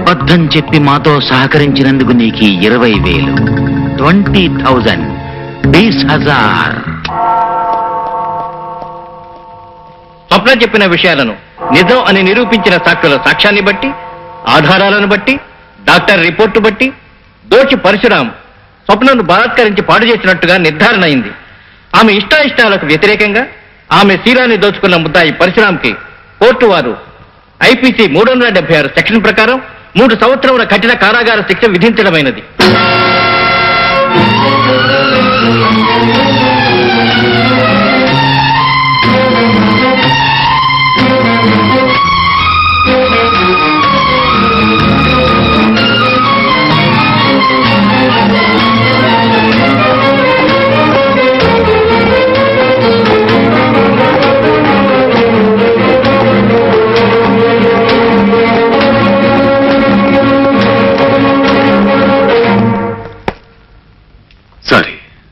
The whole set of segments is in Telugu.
అబద్ధం చెప్పి మాతో సహకరించినందుకు నీకు ఈ ఇరవై వేలు ట్వంటీ థౌజండ్ బీస్ హజార్ స్వప్న చెప్పిన విషయాలను నిజం అని నిరూపించిన సాక్షుల సాక్ష్యాన్ని బట్టి ఆధారాలను బట్టి డాక్టర్ రిపోర్టు బట్టి దోషి పరశురాం స్వప్నను బలాత్కరించి పాడు చేసినట్టుగా నిర్ధారణ అయింది ఆమె ఇష్టాయిష్టాలకు వ్యతిరేకంగా ఆమె శీలాన్ని దోచుకున్న ముద్దాయి పరశురాంకి కోర్టు వారు ఐపీసీ మూడు వందల డెబ్బై ఆరు సెక్షన్ ప్రకారం మూడు సంవత్సరముల కఠిన కారాగార శిక్ష విధించడమైనది సారీ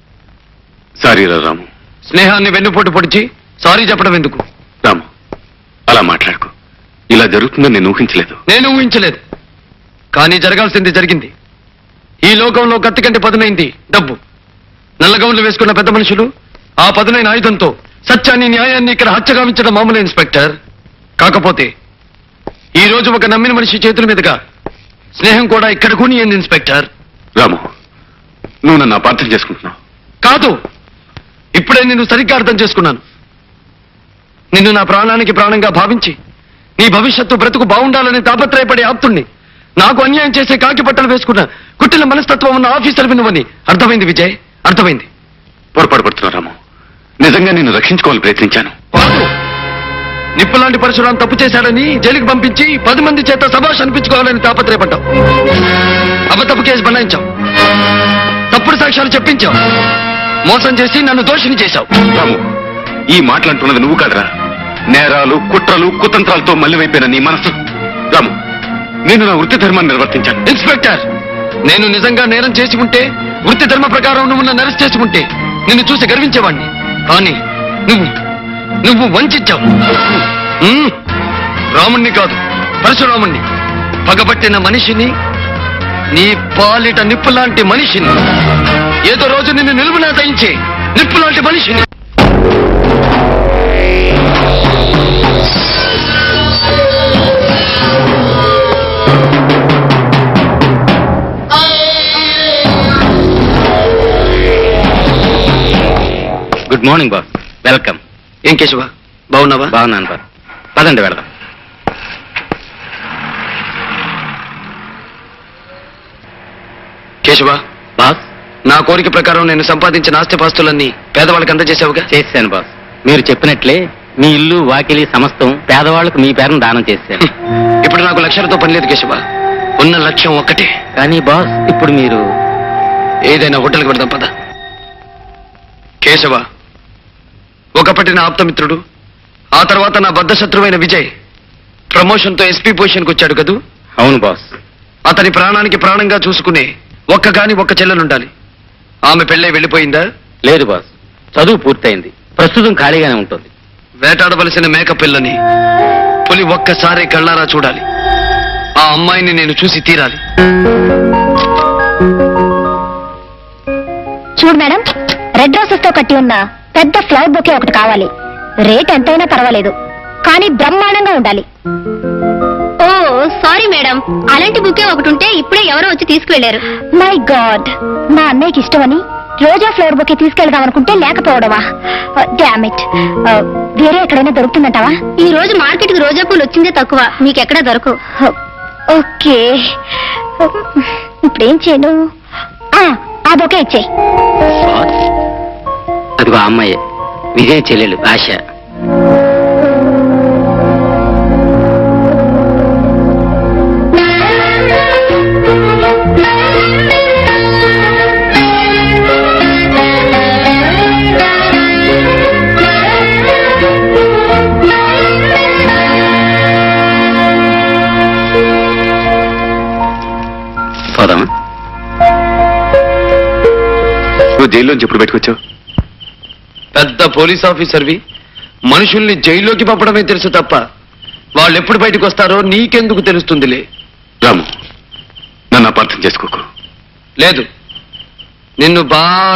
సారీ రా రాము స్నేహాన్ని వెన్నుపోటు పొడిచి సారీ చెప్పడం ఎందుకు రాము అలా మాట్లాడుకో ఇలా జరుగుతుందని నేను ఊహించలేదు నేను ఊహించలేదు కానీ జరగాల్సింది జరిగింది ఈ లోకంలో కత్తి కంటే పదునైంది డబ్బు నల్లగౌన్లు వేసుకున్న పెద్ద మనుషులు ఆ పదునైన ఆయుధంతో సత్యాన్ని న్యాయాన్ని ఇక్కడ హత్యగావించడం మామూలు ఇన్స్పెక్టర్ కాకపోతే ఈ రోజు ఒక నమ్మిన మనిషి చేతుల మీదుగా స్నేహం కూడా ఇక్కడ కూనియంది ఇన్స్పెక్టర్ రాము నువ్వు నన్ను అపార్థం చేసుకుంటున్నావు కాదు ఇప్పుడే నిన్ను సరిగ్గా అర్థం చేసుకున్నాను నిన్ను నా ప్రాణానికి ప్రాణంగా భావించి నీ భవిష్యత్తు బ్రతుకు బాగుండాలని తాపత్రయపడే ఆప్తుణ్ణి నాకు అన్యాయం చేసే కాకి బట్టలు వేసుకున్న కుట్టిన మనస్తత్వం ఉన్న ఆఫీసర్ వినువని అర్థమైంది విజయ్ అర్థమైంది పొరపాటు పడుతున్నావు రాము నిజంగా నిన్ను రక్షించుకోవాలని ప్రయత్నించాను కాదు నిప్పులాంటి పరశురాం తప్పు చేశాడని జైలుకి పంపించి పది మంది చేత సభాష్ అనిపించుకోవాలని తాపత్రయపడ్డావు అబద్ధపు కేసు బనాయించావు తప్పుడు సాక్ష్యాలు చెప్పించావు మోసం చేసి నన్ను దోషిని చేశావు రాము ఈ మాటలంటున్నది నువ్వు కాదురా నేరాలు కుట్రలు కుతంత్రాలతో మళ్ళీవైపోయిన నీ మనసు రాము నేను నా వృత్తి ధర్మాన్ని నిర్వర్తించాను ఇన్స్పెక్టర్ నేను నిజంగా నేరం చేసి ఉంటే వృత్తి ధర్మ ప్రకారం నువ్వు నన్ను అరెస్ట్ చేసి ఉంటే నిన్ను చూసి గర్వించేవాణ్ణి కానీ నువ్వు నువ్వు వంచావు రాముణ్ణి కాదు పరశురాముణ్ణి పగబట్టిన మనిషిని నీ పాలిట నిప్పులాంటి మనిషిని ఏదో రోజు నిన్ను నిలువునా దయించే నిప్పులాంటి మనిషిని గుడ్ మార్నింగ్ బాస్ వెల్కమ్ ఏం కేశవ బాగున్నావా బాగున్నాను బాస్ పదండి వెళదాం కేశవ బాస్ నా కోరిక ప్రకారం నేను సంపాదించిన ఆస్తిపాస్తులన్నీ పేదవాళ్ళకి అందజేశావుగా చేశాను బాస్ మీరు చెప్పినట్లే మీ ఇల్లు వాకిలి సమస్తం పేదవాళ్లకు మీ పేరును దానం చేశాను ఇప్పుడు నాకు లక్ష్యాలతో పని లేదు కేశవ ఉన్న లక్ష్యం ఒక్కటే కానీ బాస్ ఇప్పుడు మీరు ఏదైనా హోటల్కి పెడదాం పద కేశవ ఒకప్పటి నా ఆప్తమిత్రుడు ఆ తర్వాత నా బద్ధశత్రువైన విజయ్ ప్రమోషన్తో ఎస్పీ పొజిషన్కి వచ్చాడు కదూ అవును బాస్ అతని ప్రాణానికి ప్రాణంగా చూసుకునే ఒక్క కాని ఒక్క చెల్లెలుండాలి ఆమె పెళ్ళై వెళ్ళిపోయిందా లేదు బాస్ చదువు పూర్తయింది ప్రస్తుతం ఖాళీగానే ఉంటుంది వేటాడవలసిన మేక పిల్లని పులి ఒక్కసారి కళ్ళారా చూడాలి ఆ అమ్మాయిని నేను చూసి తీరాలి చూడు మేడం రెడ్ రోసెస్ తో కట్టి ఉన్న పెద్ద ఫ్లవర్ బొకే ఒకటి కావాలి రేట్ ఎంతైనా పర్వాలేదు కానీ బ్రహ్మాండంగా ఉండాలి ఓ సారీ మేడం అలాంటి బుకే ఒకటి ఉంటే ఇప్పుడే ఎవరో వచ్చి తీసుకువెళ్లారు మై గాడ్ మా అన్నయ్యకి ఇష్టమని రోజా ఫ్లవర్ బొకే తీసుకెళ్దాం అనుకుంటే లేకపోవడమా డామిట్ వేరే ఎక్కడైనా దొరుకుతుందంటావా ఈ రోజు మార్కెట్ కి రోజా పూలు వచ్చిందే తక్కువ మీకెక్కడా దొరకవు ఓకే ఇప్పుడేం చేయను ఆ, ఆ బొకే ఇచ్చేయి బాస్ అదిగో ఆ అమ్మాయి విజయ్ చెల్లెలు ఆశ పోదామా నువ్వు జైల్లోంచి ఎప్పుడు బయటకు పెద్ద పోలీస్ ఆఫీసర్వి మనుషుల్ని జైల్లోకి పంపడమే తెలుసు తప్ప వాళ్ళు ఎప్పుడు బయటకు వస్తారో నీకెందుకు తెలుస్తుందిలే రాము చేసుకోకు లేదు నిన్ను బా